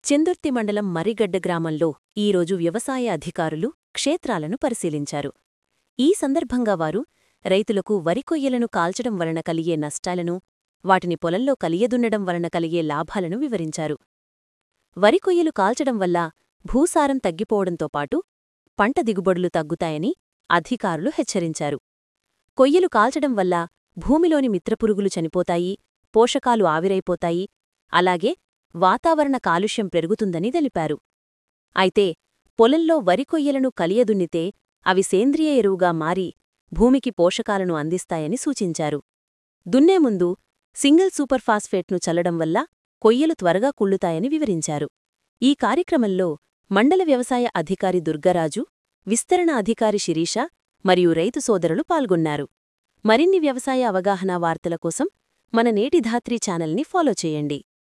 చెందుర్తి మండలం మరిగడ్డ గ్రామంలో ఈరోజు వ్యవసాయ అధికారులు క్షేత్రాలను పరిశీలించారు ఈ సందర్భంగా వారు రైతులకు వరి కొయ్యలను కాల్చడం వలన కలిగే నష్టాలను వాటిని పొలంలో కలియదున్నడం వలన కలిగే లాభాలను వివరించారు వరి కొయ్యలు కాల్చడం వల్ల భూసారం తగ్గిపోవడంతో పాటు పంట దిగుబడులు తగ్గుతాయని అధికారులు హెచ్చరించారు కొయ్యలు కాల్చడం వల్ల భూమిలోని మిత్రపురుగులు చనిపోతాయి పోషకాలు ఆవిరైపోతాయి అలాగే వాతావరణ కాలుష్యం పెరుగుతుందని తెలిపారు అయితే పొలంలో వరి కొయ్యలను కలియదున్నితే అవి సేంద్రియ ఎరువుగా మారి భూమికి పోషకాలను అందిస్తాయని సూచించారు దున్నే ముందు సింగిల్ సూపర్ ఫాస్ఫేట్ను చల్లడం వల్ల కొయ్యలు త్వరగా కుళ్ళుతాయని వివరించారు ఈ కార్యక్రమంలో మండల వ్యవసాయ అధికారి దుర్గరాజు విస్తరణ అధికారి శిరీష మరియు రైతు సోదరులు పాల్గొన్నారు మరిన్ని వ్యవసాయ అవగాహన వార్తల కోసం మన నేటి ధాత్రి ఛానల్ని ఫాలో చేయండి